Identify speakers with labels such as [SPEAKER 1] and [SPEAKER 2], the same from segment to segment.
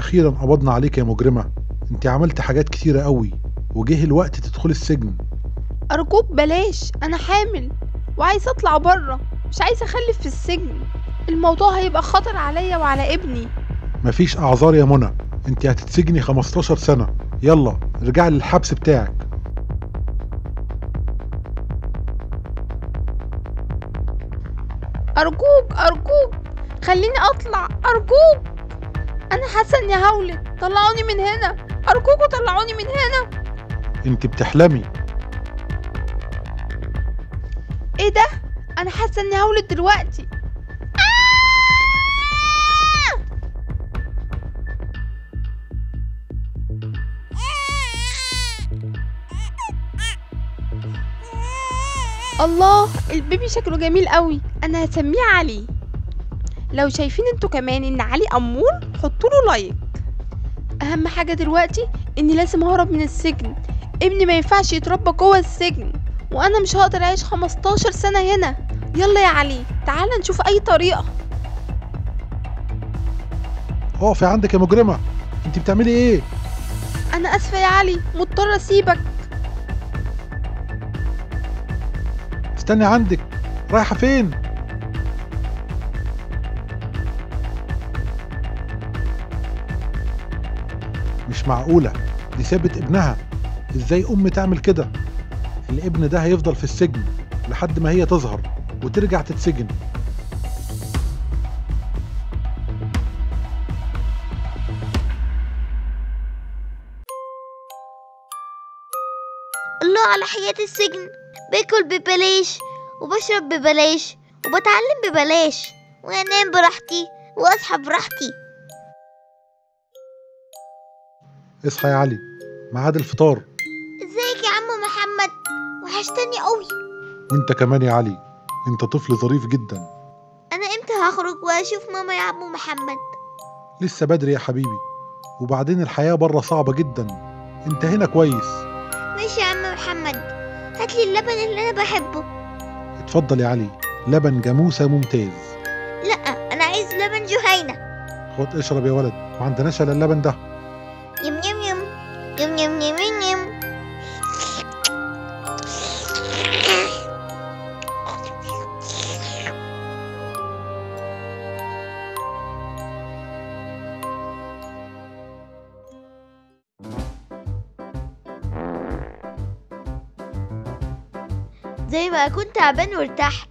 [SPEAKER 1] أخيرا قبضنا عليك يا مجرمة انت عملت حاجات كتيرة قوي وجه الوقت تدخل السجن
[SPEAKER 2] أرجوك بلاش أنا حامل وعايزة أطلع بره مش عايزة أخلف في السجن الموضوع هيبقى خطر عليا وعلى ابني
[SPEAKER 1] مفيش أعذار يا منى انت هتتسجني 15 سنة يلا ارجعي للحبس بتاعك
[SPEAKER 2] أرجوك أرجوك خليني أطلع أرجوك أنا حاسة إني هولد طلعوني من هنا أرجوكوا طلعوني من هنا
[SPEAKER 1] انت بتحلمي
[SPEAKER 2] إيه ده أنا حاسة إني هولد دلوقتي الله البيبي شكله جميل قوي انا هسميه علي لو شايفين انتوا كمان ان علي امور حطوا له لايك اهم حاجه دلوقتي اني لازم اهرب من السجن ابني ما ينفعش يتربى جوه السجن وانا مش هقدر اعيش 15 سنه هنا يلا يا علي تعال نشوف اي طريقه
[SPEAKER 1] اقفي عندك يا مجرمة انت بتعملي ايه
[SPEAKER 2] انا اسفه يا علي مضطره اسيبك
[SPEAKER 1] استني عندك رايحة فين مش معقولة دي سابت ابنها ازاي ام تعمل كده الابن ده هيفضل في السجن لحد ما هي تظهر وترجع تتسجن
[SPEAKER 3] الله على حياة السجن باكل ببلاش وبشرب ببلاش وبتعلم ببلاش وانام براحتي واصحى براحتي
[SPEAKER 1] اصحى يا علي ميعاد الفطار
[SPEAKER 3] ازيك يا عم محمد وحشتني قوي
[SPEAKER 1] وانت كمان يا علي انت طفل ظريف جدا
[SPEAKER 3] انا امتى هخرج واشوف ماما يا عم محمد
[SPEAKER 1] لسه بدري يا حبيبي وبعدين الحياة بره صعبة جدا انت هنا كويس
[SPEAKER 3] ماشي يا عم محمد هاتلي اللبن اللي انا بحبه
[SPEAKER 1] اتفضل يا علي لبن جاموسة ممتاز
[SPEAKER 3] لا انا عايز لبن جهينة
[SPEAKER 1] خد اشرب يا ولد ما عندناش الا اللبن ده
[SPEAKER 3] يم يم يم يم يم يم يم يم زي ما كنت تعبان وارتحت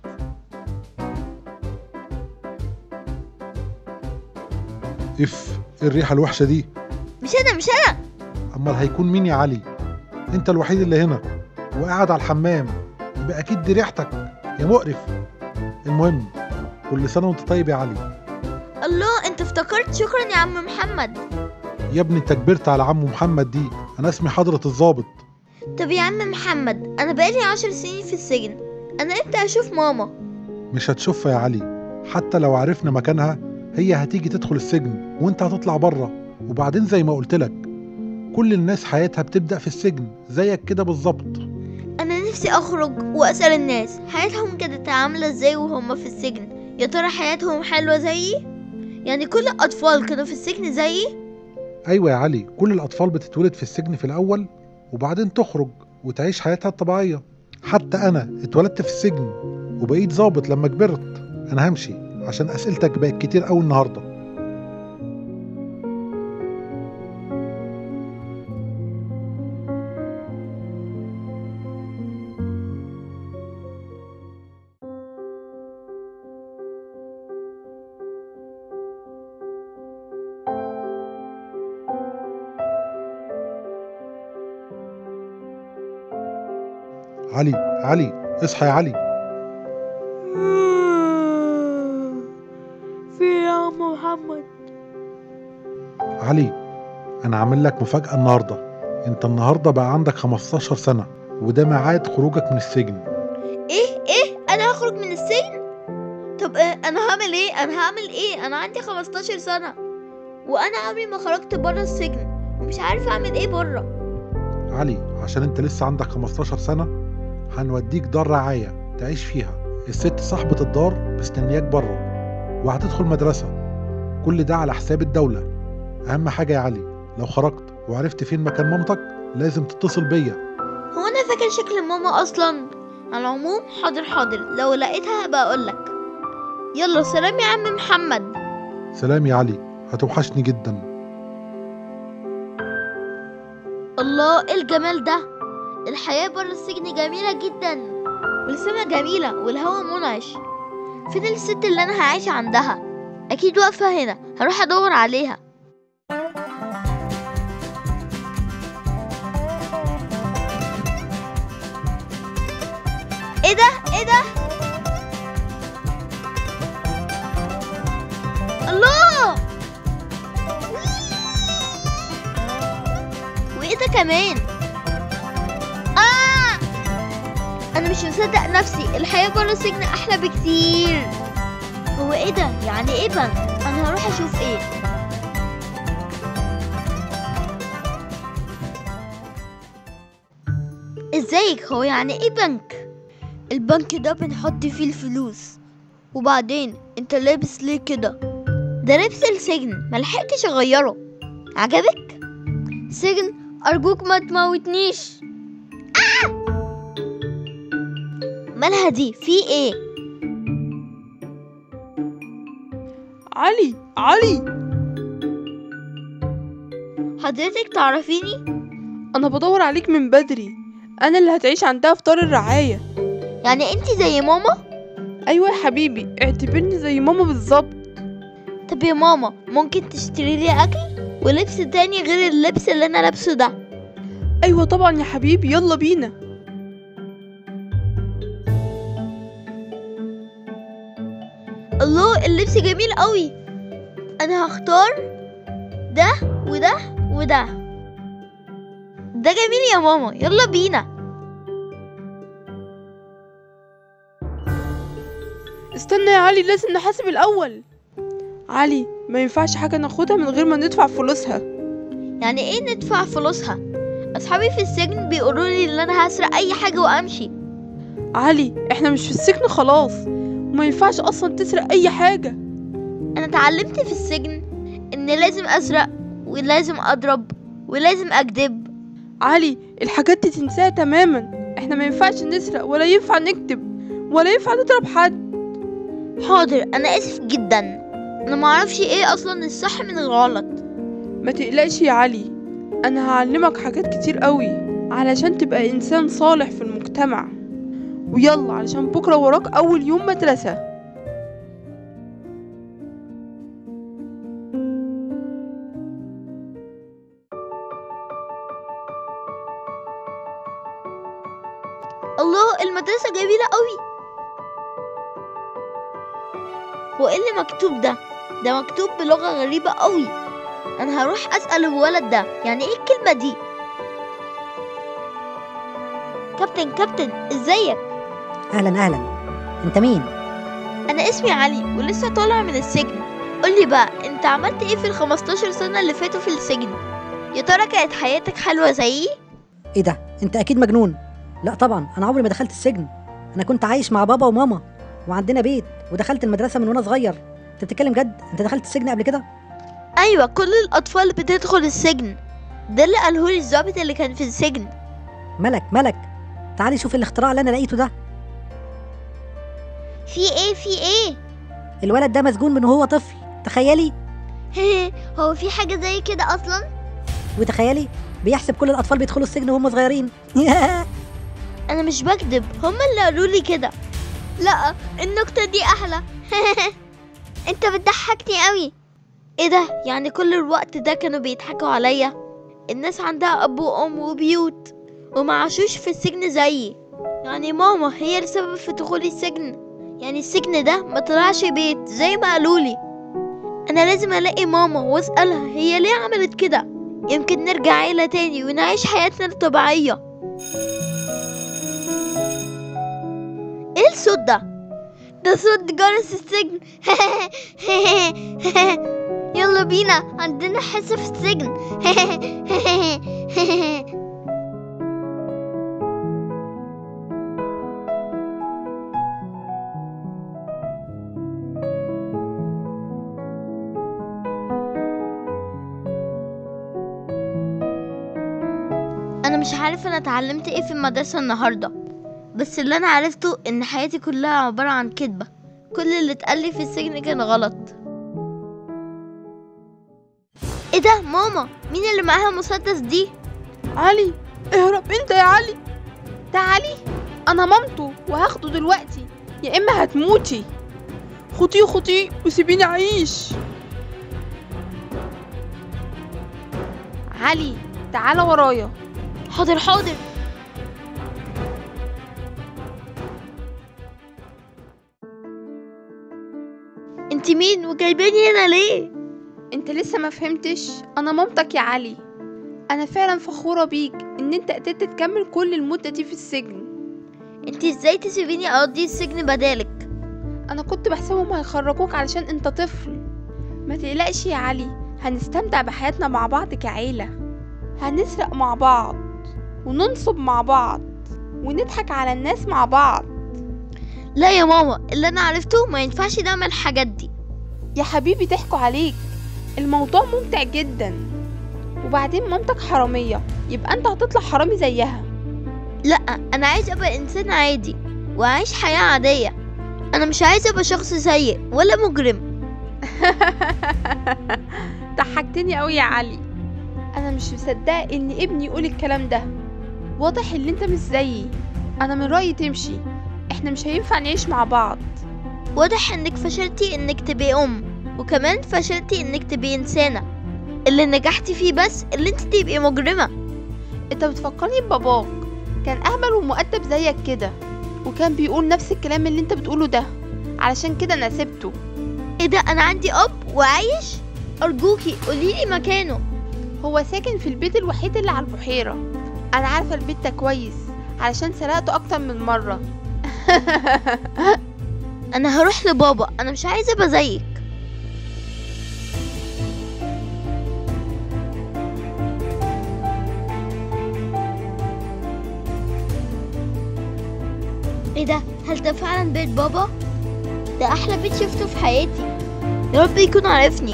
[SPEAKER 1] اف ايه الريحة الوحشة دي
[SPEAKER 3] مش انا مش انا
[SPEAKER 1] امال هيكون مين يا علي انت الوحيد اللي هنا وقاعد على الحمام يبقى اكيد دي ريحتك يا مقرف المهم كل سنة وانت طيب يا علي
[SPEAKER 3] الله انت افتكرت شكرا يا عم محمد
[SPEAKER 1] يا ابني انت كبرت على عم محمد دي انا اسمي حضرة الضابط
[SPEAKER 3] طب يا عم محمد انا بقالي عشر سنين في السجن انا امتى اشوف ماما
[SPEAKER 1] مش هتشوفها يا علي حتى لو عرفنا مكانها هي هتيجي تدخل السجن وانت هتطلع بره وبعدين زي ما قلت لك كل الناس حياتها بتبدأ في السجن زيك كده بالظبط
[SPEAKER 3] انا نفسي اخرج واسال الناس حياتهم كانت عامله ازاي وهم في السجن يا ترى حياتهم حلوه زيي يعني كل الاطفال كانوا في السجن زيي
[SPEAKER 1] ايوه يا علي كل الاطفال بتتولد في السجن في الاول وبعدين تخرج وتعيش حياتها الطبيعيه حتى انا اتولدت في السجن وبقيت ظابط لما كبرت انا همشي عشان اسئلتك بقت كتير قوي النهارده علي علي اصحى يا علي
[SPEAKER 2] في إيه يا عم محمد
[SPEAKER 1] علي انا عامل لك مفاجأة النهاردة انت النهاردة بقى عندك 15 سنة وده ميعاد خروجك من السجن
[SPEAKER 3] ايه ايه انا هخرج من السجن طب إيه انا هعمل ايه انا هعمل ايه انا عندي 15 سنه وانا عمري ما خرجت بره السجن ومش عارفه اعمل ايه بره
[SPEAKER 1] علي عشان انت لسه عندك 15 سنة هنوديك دار رعاية تعيش فيها الست صاحبة الدار مستنياك بره وهتدخل مدرسة كل ده على حساب الدولة اهم حاجة يا علي لو خرجت وعرفت فين مكان مامتك لازم تتصل بيا
[SPEAKER 3] هو انا فاكر شكل ماما اصلا على العموم حاضر حاضر لو لقيتها هبقى اقولك يلا سلام يا عم محمد
[SPEAKER 1] سلام يا علي هتوحشني جدا
[SPEAKER 3] الله ايه الجمال ده الحياة برا السجن جميلة جدا والسما جميلة والهوا منعش فين الست اللي انا هعيش عندها اكيد واقفة هنا هروح ادور عليها ايه ده ايه ده الله وايه ده كمان آه! انا مش مصدق نفسي الحياة برا السجن احلى بكتير هو ايه ده يعني ايه بنك انا هروح اشوف ايه ازيك هو يعني ايه بنك البنك ده بنحط فيه الفلوس وبعدين انت لابس ليه كده ده لبس السجن ملحقتش اغيره عجبك سجن ارجوك ما تموتنيش آه! مالها دي في ايه
[SPEAKER 2] علي علي
[SPEAKER 3] حضرتك تعرفيني
[SPEAKER 2] انا بدور عليك من بدري انا اللي هتعيش عندها في دار الرعايه
[SPEAKER 3] يعني انت زي ماما
[SPEAKER 2] ايوه يا حبيبي اعتبرني زي ماما بالظبط
[SPEAKER 3] طب يا ماما ممكن تشتري لي اكل ولبس تاني غير اللبس اللي انا لابسه ده
[SPEAKER 2] ايوه طبعا يا حبيبي يلا بينا
[SPEAKER 3] الله اللبس جميل قوي انا هختار ده وده وده ده جميل يا ماما يلا بينا
[SPEAKER 2] استنى يا علي لازم نحاسب الاول علي ما ينفعش حاجه ناخدها من غير ما ندفع فلوسها
[SPEAKER 3] يعني ايه ندفع فلوسها اصحابي في السجن بيقولوا لي ان انا هسرق اي حاجه وامشي
[SPEAKER 2] علي احنا مش في السجن خلاص وما ينفعش اصلا تسرق اي حاجه
[SPEAKER 3] انا اتعلمت في السجن ان لازم اسرق ولازم اضرب ولازم اكذب
[SPEAKER 2] علي الحاجات دي تنساها تماما احنا ما ينفعش نسرق ولا ينفع نكتب ولا ينفع نضرب حد
[SPEAKER 3] حاضر انا اسف جدا انا معرفش ايه اصلا الصح من الغلط
[SPEAKER 2] ما تقلقش يا علي انا هعلمك حاجات كتير قوي علشان تبقى انسان صالح في المجتمع ويلا علشان بكره وراك اول يوم مدرسه
[SPEAKER 3] الله المدرسة جميلة قوي هو ايه اللي مكتوب ده ده مكتوب بلغة غريبة قوي انا هروح اسأل الولد ده يعني ايه الكلمة دي كابتن كابتن ازيك
[SPEAKER 4] اهلا اهلا انت مين
[SPEAKER 3] انا اسمي علي ولسه طالع من السجن قولي بقى انت عملت ايه في ال 15 سنة اللي فاتوا في السجن يا ترى كانت حياتك حلوة زيي
[SPEAKER 4] ايه ده انت اكيد مجنون لا طبعا انا عمري ما دخلت السجن انا كنت عايش مع بابا وماما وعندنا بيت ودخلت المدرسه من وانا صغير انت بتتكلم جد انت دخلت السجن قبل كده
[SPEAKER 3] ايوه كل الاطفال بتدخل السجن ده اللي قالهولي الضابط اللي كان في السجن
[SPEAKER 4] ملك ملك تعالي شوف الاختراع اللي انا لقيته ده
[SPEAKER 3] في ايه في ايه
[SPEAKER 4] الولد ده مسجون من وهو طفل تخيلي
[SPEAKER 3] هو في حاجة زي كده اصلا
[SPEAKER 4] وتخيلي بيحسب كل الاطفال بيدخلوا السجن وهم صغيرين
[SPEAKER 3] انا مش بكذب هما اللي قالوا لي كده لا النكتة دي احلى انت بتضحكني قوي ايه ده يعني كل الوقت ده كانوا بيضحكوا عليا الناس عندها اب وام وبيوت وما عاشوش في السجن زيي يعني ماما هي السبب في دخولي السجن يعني السجن ده ما طلعش بيت زي ما قالولي انا لازم الاقي ماما واسالها هي ليه عملت كده يمكن نرجع عيلة تاني ونعيش حياتنا الطبيعية ايه الصوت ده ده صوت جرس السجن يلا بينا عندنا حصة في السجن مش عارف انا اتعلمت ايه في المدرسة النهاردة بس اللي انا عرفته ان حياتي كلها عبارة عن كذبة كل اللي اتقالي في السجن كان غلط ايه ده ماما مين اللي معاها مسدس دي
[SPEAKER 2] علي اهرب انت يا علي ده علي انا مامته وهاخده دلوقتي يا اما هتموتي خطيه خطيه وسيبيني اعيش علي تعالى ورايا
[SPEAKER 3] حاضر حاضر انت مين وجايباني هنا ليه
[SPEAKER 2] انت لسه ما فهمتش انا مامتك يا علي انا فعلا فخورة بيك ان انت قدرت تكمل كل المدة دي في السجن
[SPEAKER 3] انت ازاي تسيبيني اقضي السجن بدالك
[SPEAKER 2] انا كنت بحسبهم هيخرجوك علشان انت طفل ما تقلقش يا علي هنستمتع بحياتنا مع بعض كعيلة هنسرق مع بعض وننصب مع بعض ونضحك على الناس مع بعض
[SPEAKER 3] لا يا ماما اللي انا عرفته ما ينفعش نعمل الحاجات دي
[SPEAKER 2] يا حبيبي ضحكوا عليك الموضوع ممتع جدا وبعدين مامتك حرامية يبقى انت هتطلع حرامي زيها
[SPEAKER 3] لا انا عايز ابقى انسان عادي واعيش حياة عادية انا مش عايز ابقى شخص سيء ولا مجرم
[SPEAKER 2] ضحكتني قوي يا علي انا مش مصدقه ان ابني يقول الكلام ده واضح ان انت مش زيي انا من رايي تمشي احنا مش هينفع نعيش مع بعض
[SPEAKER 3] واضح انك فشلتي انك تبقي ام وكمان فشلتي انك تبقي انسانة اللي نجحتي فيه بس اللي انت تبقي مجرمة
[SPEAKER 2] انت بتفكرني بباباك كان اهبل ومؤدب زيك كده وكان بيقول نفس الكلام اللي انت بتقوله ده علشان كده انا سبته
[SPEAKER 3] ايه ده انا عندي اب وعايش ارجوكي قوليلي مكانه
[SPEAKER 2] هو ساكن في البيت الوحيد اللي على البحيرة انا عارفة البيت ده كويس علشان سرقته اكتر من مرة
[SPEAKER 3] انا هروح لبابا انا مش عايزة ابقى زيك ايه ده هل ده فعلا بيت بابا ده احلى بيت شفته في حياتي يا رب يكون عارفني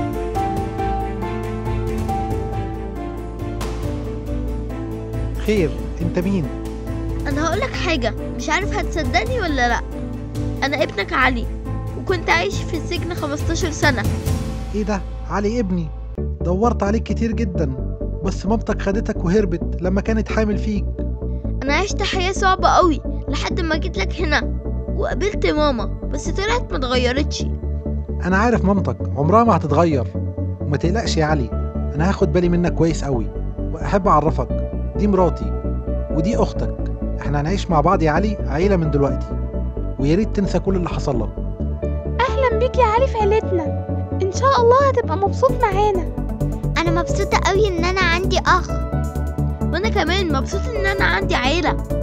[SPEAKER 1] خير انت مين
[SPEAKER 3] انا هقولك حاجة مش عارف هتصدقني ولا لا انا ابنك علي وكنت عايش في السجن 15 سنة
[SPEAKER 1] ايه ده علي ابني دورت عليك كتير جدا بس مامتك خدتك وهربت لما كانت حامل فيك
[SPEAKER 3] انا عشت حياة صعبة قوي لحد ما جيت لك هنا وقابلت ماما بس طلعت ما اتغيرتش
[SPEAKER 1] انا عارف مامتك عمرها ما هتتغير وما تقلقش يا علي انا هاخد بالي منك كويس قوي واحب اعرفك دي مراتي ودي اختك احنا هنعيش مع بعض يا علي عيلة من دلوقتي ويا ريت تنسى كل اللي حصل لك
[SPEAKER 2] اهلا بيك يا علي في عيلتنا ان شاء الله هتبقى مبسوط معانا
[SPEAKER 3] انا مبسوطة قوي ان انا عندي اخ وانا كمان مبسوطة ان انا عندي عيلة